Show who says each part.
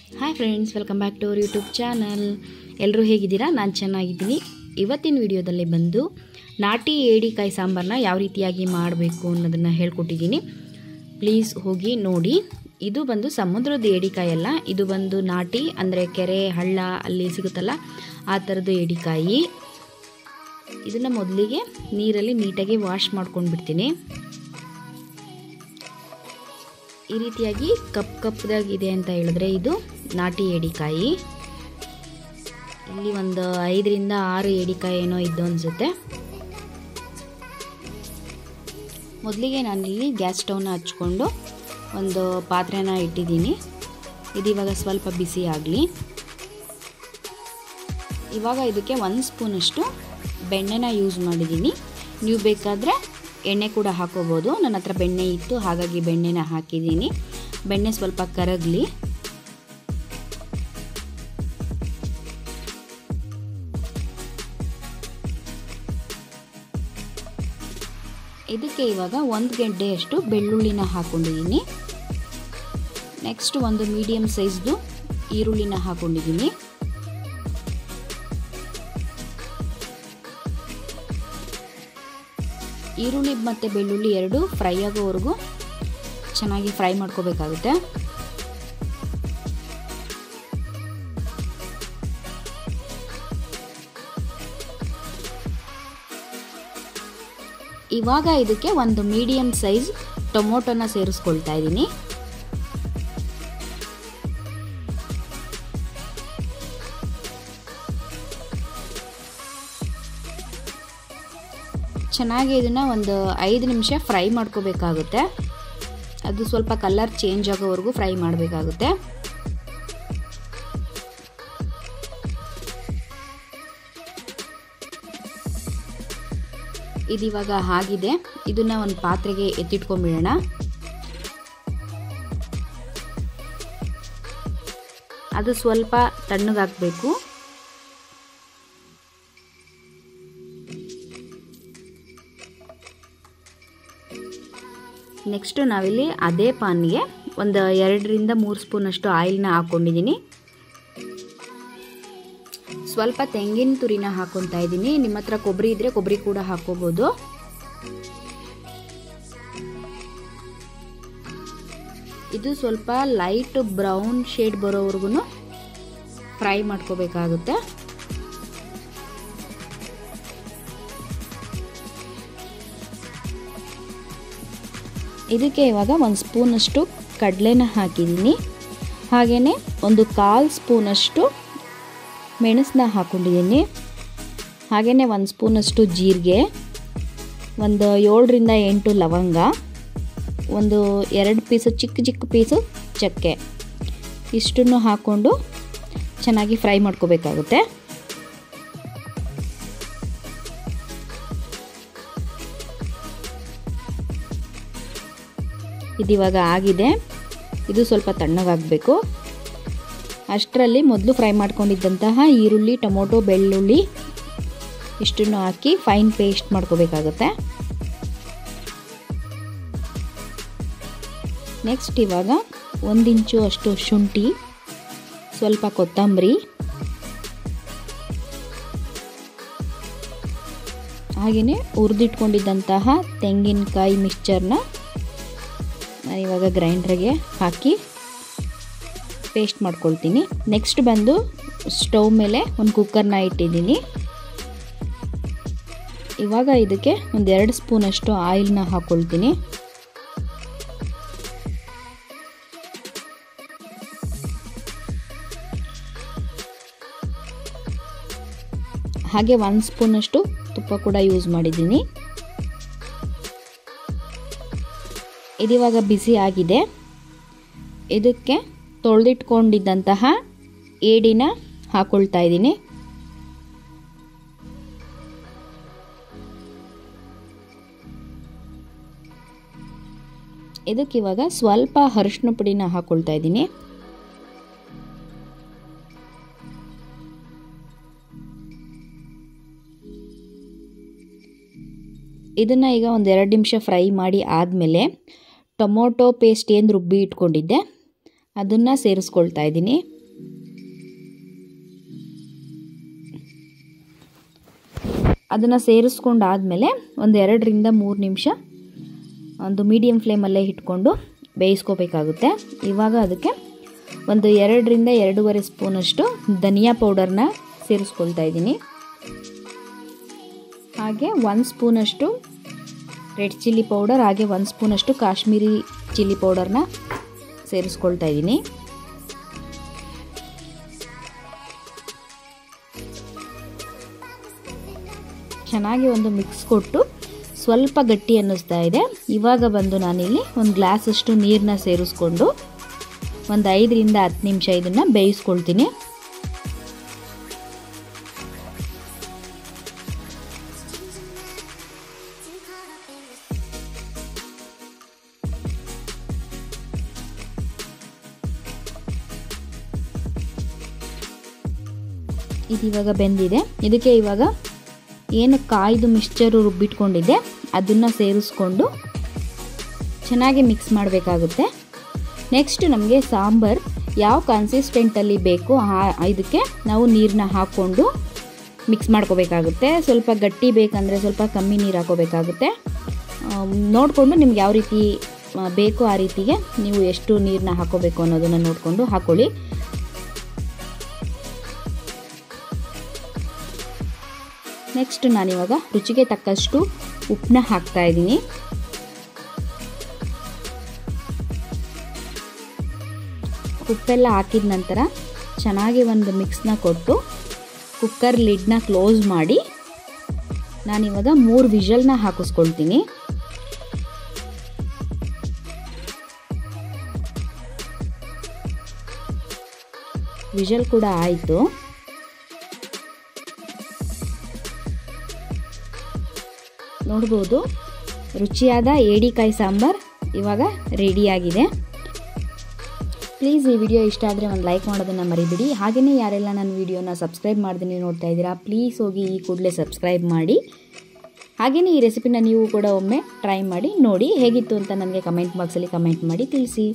Speaker 1: hi friends welcome back to our YouTube channel ಎಲ್ಲರೂ ಹೇಗಿದ್ದೀರಾ ನಾನು ಚೆನ್ನಾಗಿದ್ದೀನಿ ಇವತ್ತಿನ ವಿಡಿಯೋದಲ್ಲಿ ಬಂದು ನಾಟಿ ಏಡಿಕಾಯಿ ಸಾಂಬಾರನ್ನ ಯಾವ ರೀತಿಯಾಗಿ ಮಾಡಬೇಕು ಅನ್ನೋದನ್ನು ಹೇಳ್ಕೊಟ್ಟಿದ್ದೀನಿ ಪ್ಲೀಸ್ ಹೋಗಿ ನೋಡಿ ಇದು ಬಂದು ಸಮುದ್ರದ ಏಡಿಕಾಯಿ ಅಲ್ಲ ಇದು ಬಂದು ನಾಟಿ ಅಂದರೆ ಕೆರೆ ಹಳ್ಳ ಅಲ್ಲಿ ಸಿಗುತ್ತಲ್ಲ ಆ ಥರದ್ದು ಏಡಿಕಾಯಿ ಇದನ್ನು ಮೊದಲಿಗೆ ನೀರಲ್ಲಿ ನೀಟಾಗಿ ವಾಶ್ ಮಾಡ್ಕೊಂಡು ಬಿಡ್ತೀನಿ ಈ ರೀತಿಯಾಗಿ ಕಪ್ ಕಪ್ದಾಗಿದೆ ಅಂತ ಹೇಳಿದ್ರೆ ಇದು ನಾಟಿ ಏಡಿಕಾಯಿ ಇಲ್ಲಿ ಒಂದು ಐದರಿಂದ ಆರು ಏಡಿಕಾಯಿ ಏನೋ ಇದ್ದು ಅನಿಸುತ್ತೆ ಮೊದಲಿಗೆ ನಾನಿಲ್ಲಿ ಗ್ಯಾಸ್ ಸ್ಟವ್ನ ಹಚ್ಕೊಂಡು ಒಂದು ಪಾತ್ರೆನ ಇಟ್ಟಿದ್ದೀನಿ ಇದು ಇವಾಗ ಸ್ವಲ್ಪ ಬಿಸಿ ಆಗಲಿ ಇವಾಗ ಇದಕ್ಕೆ ಒಂದು ಸ್ಪೂನಷ್ಟು ಬೆಣ್ಣೆನ ಯೂಸ್ ಮಾಡಿದ್ದೀನಿ ನೀವು ಬೇಕಾದರೆ ಎಣ್ಣೆ ಕೂಡ ಹಾಕೋಬೋದು ನನ್ನ ಹತ್ರ ಬೆಣ್ಣೆ ಇತ್ತು ಹಾಗಾಗಿ ಬೆಣ್ಣೆನ ಹಾಕಿದ್ದೀನಿ ಬೆಣ್ಣೆ ಸ್ವಲ್ಪ ಕರಗಲಿ ಇದಕ್ಕೆ ಇವಾಗ ಒಂದು ಗೆಡ್ಡೆಯಷ್ಟು ಬೆಳ್ಳುಳ್ಳಿನ ಹಾಕೊಂಡಿದ್ದೀನಿ ನೆಕ್ಸ್ಟ್ ಒಂದು ಮೀಡಿಯಮ್ ಸೈಜ್ದು ಈರುಳ್ಳಿನ ಹಾಕೊಂಡಿದ್ದೀನಿ ಈರುಳ್ಳಿ ಮತ್ತು ಬೆಳ್ಳುಳ್ಳಿ ಎರಡು ಫ್ರೈ ಆಗೋವರೆಗೂ ಚೆನ್ನಾಗಿ ಫ್ರೈ ಮಾಡ್ಕೋಬೇಕಾಗುತ್ತೆ ಇವಾಗ ಇದಕ್ಕೆ ಒಂದು ಮೀಡಿಯಮ್ ಸೈಜ್ ಟೊಮೊಟೊನ ಸೇರಿಸ್ಕೊಳ್ತಾ ಇದ್ದೀನಿ ಚೆನ್ನಾಗಿ ಇದನ್ನು ಒಂದು ಐದು ನಿಮಿಷ ಫ್ರೈ ಮಾಡ್ಕೋಬೇಕಾಗುತ್ತೆ ಅದು ಸ್ವಲ್ಪ ಕಲರ್ ಚೇಂಜ್ ಆಗೋವರೆಗೂ ಫ್ರೈ ಮಾಡಬೇಕಾಗುತ್ತೆ ಇದಿವಾಗ ಆಗಿದೆ ಇದನ್ನ ಒಂದು ಪಾತ್ರೆಗೆ ಎತ್ತಿಟ್ಕೊಂಡ್ಬಿಡೋಣ ಅದು ಸ್ವಲ್ಪ ತಣ್ಣಗಾಗಬೇಕು ನೆಕ್ಸ್ಟು ನಾವಿಲ್ಲಿ ಅದೇ ಪಾನ್ಗೆ ಒಂದು ಎರಡರಿಂದ ಮೂರು ಸ್ಪೂನಷ್ಟು ಆಯಿಲ್ನ ಹಾಕ್ಕೊಂಡಿದ್ದೀನಿ ಸ್ವಲ್ಪ ತೆಂಗಿನ ತುರಿನ ಹಾಕ್ಕೊತಾ ಇದ್ದೀನಿ ನಿಮ್ಮ ಹತ್ರ ಕೊಬ್ಬರಿ ಇದ್ದರೆ ಕೊಬ್ಬರಿ ಕೂಡ ಹಾಕ್ಕೋಬೋದು ಇದು ಸ್ವಲ್ಪ ಲೈಟ್ ಬ್ರೌನ್ ಶೇಡ್ ಬರೋವರೆಗೂ ಫ್ರೈ ಮಾಡ್ಕೋಬೇಕಾಗುತ್ತೆ ಇದಕ್ಕೆ ಇವಾಗ ಒಂದು ಸ್ಪೂನಷ್ಟು ಕಡಲೆನ ಹಾಕಿದ್ದೀನಿ ಹಾಗೆಯೇ ಒಂದು ಕಾಲು ಸ್ಪೂನಷ್ಟು ಮೆಣಸನ್ನ ಹಾಕ್ಕೊಂಡಿದ್ದೀನಿ ಹಾಗೆಯೇ ಒಂದು ಸ್ಪೂನಷ್ಟು ಜೀರಿಗೆ ಒಂದು ಏಳರಿಂದ ಎಂಟು ಲವಂಗ ಒಂದು ಎರಡು ಪೀಸು ಚಿಕ್ಕ ಚಿಕ್ಕ ಪೀಸು ಚಕ್ಕೆ ಇಷ್ಟನ್ನು ಹಾಕ್ಕೊಂಡು ಚೆನ್ನಾಗಿ ಫ್ರೈ ಮಾಡ್ಕೋಬೇಕಾಗುತ್ತೆ ಇದಿವಾಗ ಆಗಿದೆ ಇದು ಸ್ವಲ್ಪ ತಣ್ಣಗಾಗಬೇಕು ಅಷ್ಟರಲ್ಲಿ ಮೊದಲು ಫ್ರೈ ಮಾಡ್ಕೊಂಡಿದ್ದಂತಹ ಈರುಳ್ಳಿ ಟೊಮೊಟೊ ಬೆಳ್ಳುಳ್ಳಿ ಇಷ್ಟನ್ನು ಹಾಕಿ ಫೈನ್ ಪೇಸ್ಟ್ ಮಾಡ್ಕೋಬೇಕಾಗುತ್ತೆ ನೆಕ್ಸ್ಟ್ ಇವಾಗ ಒಂದು ಇಂಚು ಅಷ್ಟು ಶುಂಠಿ ಸ್ವಲ್ಪ ಕೊತ್ತಂಬರಿ ಹಾಗೆಯೇ ಹುರಿದಿಟ್ಕೊಂಡಿದ್ದಂತಹ ತೆಂಗಿನಕಾಯಿ ಮಿಕ್ಸ್ಚರ್ನ ನಾನು ಇವಾಗ ಗ್ರೈಂಡ್ರಿಗೆ ಹಾಕಿ ಪೇಸ್ಟ್ ಮಾಡ್ಕೊಳ್ತೀನಿ ನೆಕ್ಸ್ಟ್ ಬಂದು ಸ್ಟವ್ ಮೇಲೆ ಒಂದು ಕುಕ್ಕರ್ನ ಇಟ್ಟಿದ್ದೀನಿ ಇವಾಗ ಇದಕ್ಕೆ ಒಂದು ಎರಡು ಸ್ಪೂನಷ್ಟು ಆಯಿಲ್ನ ಹಾಕ್ಕೊಳ್ತೀನಿ ಹಾಗೆ ಒಂದು ಸ್ಪೂನಷ್ಟು ತುಪ್ಪ ಕೂಡ ಯೂಸ್ ಮಾಡಿದ್ದೀನಿ ಇದಿವಾಗ ಬಿಸಿ ಆಗಿದೆ ಇದಕ್ಕೆ ತೊಳೆದಿಟ್ಕೊಂಡಿದ್ದಂತಹ ಏಡಿನ ಹಾಕೊಳ್ತಾ ಇದ್ದೀನಿ ಇದಕ್ಕಿವಾಗ ಸ್ವಲ್ಪ ಅರಿಶಿನ ಪುಡಿನ ಹಾಕೊಳ್ತಾ ಇದ್ದೀನಿ ಇದನ್ನು ಈಗ ಒಂದು ಎರಡು ನಿಮಿಷ ಫ್ರೈ ಮಾಡಿ ಆದಮೇಲೆ ಟೊಮೊಟೊ ಪೇಸ್ಟ್ ಏನು ರುಬ್ಬಿ ಇಟ್ಕೊಂಡಿದ್ದೆ ಅದನ್ನು ಸೇರಿಸ್ಕೊಳ್ತಾ ಇದ್ದೀನಿ ಅದನ್ನು ಸೇರಿಸ್ಕೊಂಡಾದಮೇಲೆ ಒಂದು ಎರಡರಿಂದ ಮೂರು ನಿಮಿಷ ಒಂದು ಮೀಡಿಯಮ್ ಫ್ಲೇಮಲ್ಲೇ ಇಟ್ಕೊಂಡು ಬೇಯಿಸ್ಕೋಬೇಕಾಗುತ್ತೆ ಇವಾಗ ಅದಕ್ಕೆ ಒಂದು ಎರಡರಿಂದ ಎರಡೂವರೆ ಸ್ಪೂನಷ್ಟು ಧನಿಯಾ ಪೌಡರ್ನ ಸೇರಿಸ್ಕೊಳ್ತಾ ಇದ್ದೀನಿ ಹಾಗೆ ಒಂದು ಸ್ಪೂನಷ್ಟು ರೆಡ್ ಚಿಲ್ಲಿ ಪೌಡರ್ ಹಾಗೆ ಒಂದು ಸ್ಪೂನಷ್ಟು ಕಾಶ್ಮೀರಿ ಚಿಲ್ಲಿ ಪೌಡರ್ನ ಸೇರಿಸ್ಕೊಳ್ತಾ ಇದ್ದೀನಿ ಚೆನ್ನಾಗಿ ಒಂದು ಮಿಕ್ಸ್ ಕೊಟ್ಟು ಸ್ವಲ್ಪ ಗಟ್ಟಿ ಅನ್ನಿಸ್ತಾ ಇದೆ ಇವಾಗ ಬಂದು ನಾನಿಲ್ಲಿ ಒಂದು ಗ್ಲಾಸಷ್ಟು ನೀರನ್ನ ಸೇರಿಸ್ಕೊಂಡು ಒಂದು ಐದರಿಂದ ಹತ್ತು ನಿಮಿಷ ಇದನ್ನು ಬೇಯಿಸ್ಕೊಳ್ತೀನಿ ಇದು ಇವಾಗ ಬೆಂದಿದೆ ಇದಕ್ಕೆ ಇವಾಗ ಏನು ಕಾಯ್ದು ಮಿಕ್ಸ್ಚರು ರುಬ್ಬಿಟ್ಕೊಂಡಿದ್ದೆ ಅದನ್ನು ಸೇರಿಸ್ಕೊಂಡು ಚೆನ್ನಾಗಿ ಮಿಕ್ಸ್ ಮಾಡಬೇಕಾಗುತ್ತೆ ನೆಕ್ಸ್ಟ್ ನಮಗೆ ಸಾಂಬಾರು ಯಾವ ಕನ್ಸಿಸ್ಟೆಂಟಲ್ಲಿ ಬೇಕು ಆ ಇದಕ್ಕೆ ನಾವು ನೀರನ್ನ ಹಾಕ್ಕೊಂಡು ಮಿಕ್ಸ್ ಮಾಡ್ಕೋಬೇಕಾಗುತ್ತೆ ಸ್ವಲ್ಪ ಗಟ್ಟಿ ಬೇಕಂದರೆ ಸ್ವಲ್ಪ ಕಮ್ಮಿ ನೀರು ಹಾಕೋಬೇಕಾಗುತ್ತೆ ನೋಡಿಕೊಂಡು ನಿಮ್ಗೆ ಯಾವ ರೀತಿ ಬೇಕೋ ಆ ರೀತಿಗೆ ನೀವು ಎಷ್ಟು ನೀರನ್ನ ಹಾಕೋಬೇಕು ಅನ್ನೋದನ್ನು ನೋಡಿಕೊಂಡು ಹಾಕ್ಕೊಳ್ಳಿ ನೆಕ್ಸ್ಟ್ ನಾನಿವಾಗ ರುಚಿಗೆ ತಕ್ಕಷ್ಟು ಉಪ್ಪನ್ನ ಹಾಕ್ತಾ ಇದ್ದೀನಿ ಉಪ್ಪೆಲ್ಲ ಹಾಕಿದ ನಂತರ ಚೆನ್ನಾಗಿ ಒಂದು ಮಿಕ್ಸ್ನ ಕೊಟ್ಟು ಕುಕ್ಕರ್ ಲಿಡ್ನ ಕ್ಲೋಸ್ ಮಾಡಿ ನಾನಿವಾಗ ಮೂರು ವಿಷಲ್ನ ಹಾಕಿಸ್ಕೊಳ್ತೀನಿ ವಿಷಲ್ ಕೂಡ ಆಯಿತು ನೋಡ್ಬೋದು ರುಚಿಯಾದ ಏಡಿಕಾಯಿ ಸಾಂಬಾರ್ ಇವಾಗ ರೆಡಿಯಾಗಿದೆ ಪ್ಲೀಸ್ ಈ ವಿಡಿಯೋ ಇಷ್ಟ ಆದರೆ ಒಂದು ಲೈಕ್ ಮಾಡೋದನ್ನು ಮರಿಬಿಡಿ ಹಾಗೆಯೇ ಯಾರೆಲ್ಲ ನನ್ನ ವಿಡಿಯೋನ ಸಬ್ಸ್ಕ್ರೈಬ್ ಮಾಡ್ದೇ ನೋಡ್ತಾ ಇದ್ದೀರಾ ಪ್ಲೀಸ್ ಹೋಗಿ ಈ ಕೂಡಲೇ ಸಬ್ಸ್ಕ್ರೈಬ್ ಮಾಡಿ ಹಾಗೆಯೇ ಈ ರೆಸಿಪಿನ ನೀವು ಕೂಡ ಒಮ್ಮೆ ಟ್ರೈ ಮಾಡಿ ನೋಡಿ ಹೇಗಿತ್ತು ಅಂತ ನನಗೆ ಕಮೆಂಟ್ ಬಾಕ್ಸಲ್ಲಿ ಕಮೆಂಟ್ ಮಾಡಿ ತಿಳಿಸಿ